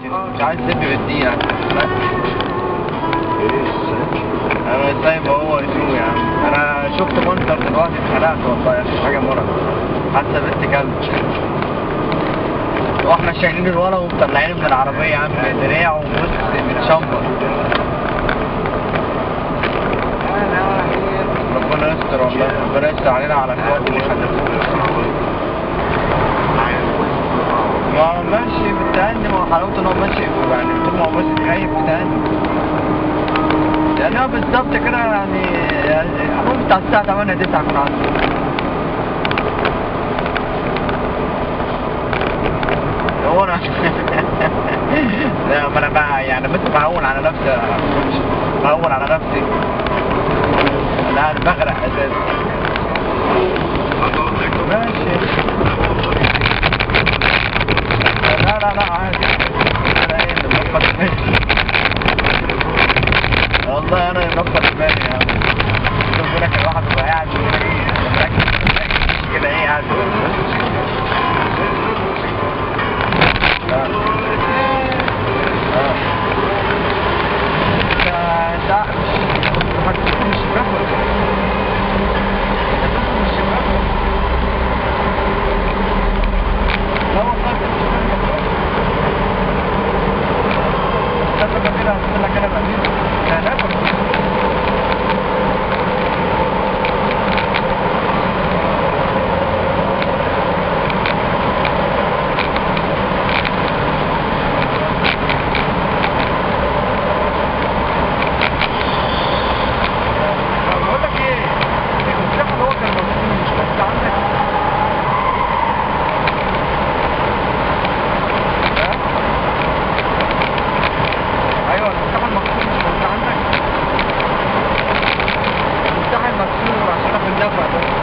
مش عايز سيبي بالدين يعني انا زي ما هو يسوق يا عم انا شفت منظر دلوقتي اتخلقت والله مفيش حاجه مرض حتى بنت كلب واحنا شايلين الولد ومطلعينه من العربيه يا عم دراعه وبص متشمر ربنا يستر والله ربنا يستر علينا على اخواتي اللي خلفوه ما هو ماشي بالتأني ما هو حلاوته ان هو ماشي يعني طول ما هو ماشي خايف بالتأني يعني هو بالظبط كده يعني يعني المهم بتاع الساعة 8 9 كنا عنده هو انا لا ما انا بقى يعني بس بهون على نفسي بهون على نفسي لا انا بغرق اساسا ماشي لا لا لا عادي انا ايه اللي ملخبط دماغي والله انا اللي ملخبط دماغي يا عم شوف لك الواحد بيبقى قاعد كده ايه مركز كده ايه قاعد لا اه انت انت مش مش بتاخد مش بتاخد لا والله استنى كده هقول لك انا بعدين لا ناكل بقول لك ايه المفتاح اللي هو كان موجود مش بس عندك ها؟ ايوه المفتاح المكسور مش موجود عندك المفتاح المكسور عشان اخد الدفع ده